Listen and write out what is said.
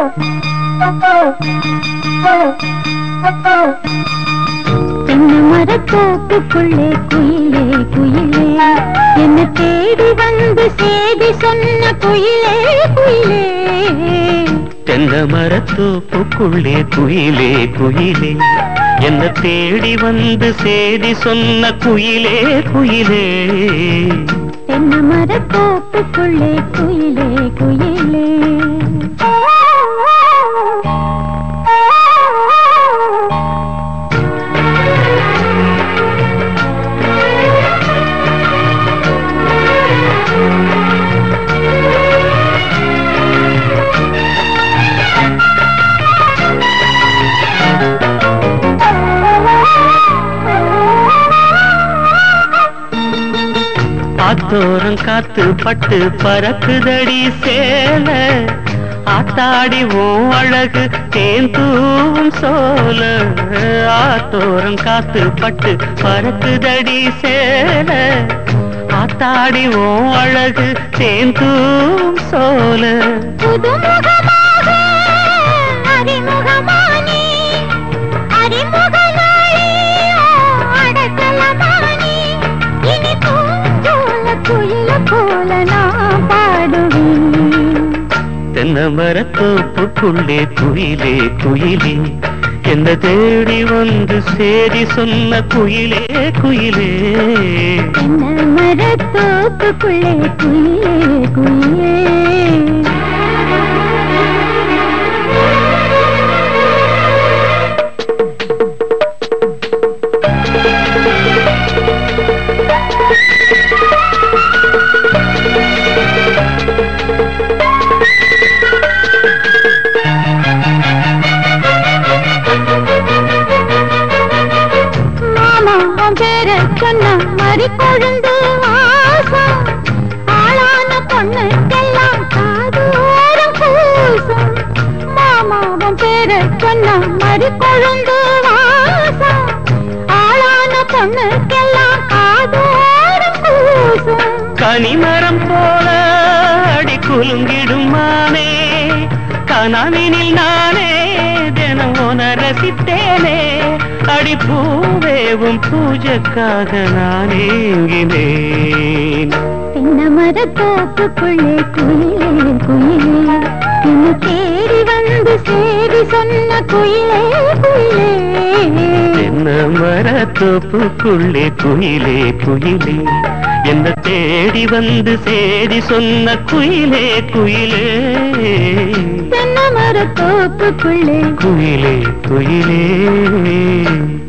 தென்னை மரத்தோப்புக்குள்ளே குயிலே குயிலே என்ன தேடி வந்து சேதி சொன்ன குயிலே குயிலே தென்ன மரத்தோப்புக்குள்ளே குயிலே குயிலே என்ன தேடி வந்து சேதி சொன்ன குயிலே குயிலே தென்னை மரத்தோப்புக்குள்ளே குயிலே குயிலே ஆத்தோரம் காத்து பட்டு பறக்குதடி சேல ஆத்தாடி உன் அழகு தேன் தூவும் சோல ஆத்தோரம் காத்து பட்டு பறக்குதடி சேல ஆத்தாடி உன் அழகு தேன் தூவும் சோல புதுமுகமாக அறிமுகமானி அறிமுகனாளி அடக்கலமானி இனி பூஞ்சோல குயில போல நான் பாடுவேன் தென்னை மரத்தோப்புக்குள்ளே குயிலே குயிலே என்ன தேடி வந்து சேதி சொன்ன குயிலே குயிலே தென்னை மரத்தோப்புக்குள்ளே குயிலே குயிலே மாமா உன் பேர சொன்ன மறி கொழுந்து வாசம் ஆளான பொண்ணுக்கெல்லாம் காதோரம் பூசம் மாமா உன் பேர சொன்ன மறி கொழுந்து வாசம் ஆளான பொண்ணுக்கெல்லாம் காதோரம் பூசம் கனிமரம் போல அடி குலுங்கிடும் மானே கனவினில் நானே தினம் உன ரசித்தேனே அடி பூவேவும் பூஜைக்காக நான் ஏங்கினேன் தென்னை மரத்தோப்புக்குள்ளே குயிலே குயிலே என்ன தேடி வந்து சேதி சொன்ன குயிலே குயிலே என்ன மரத்தோப்புக்குள்ளே குயிலே குயிலே என்ன தேடி வந்து சேதி சொன்ன குயிலே குயிலே தென்னை மரத்தோப்புக்குள்ளே குயிலே குயிலே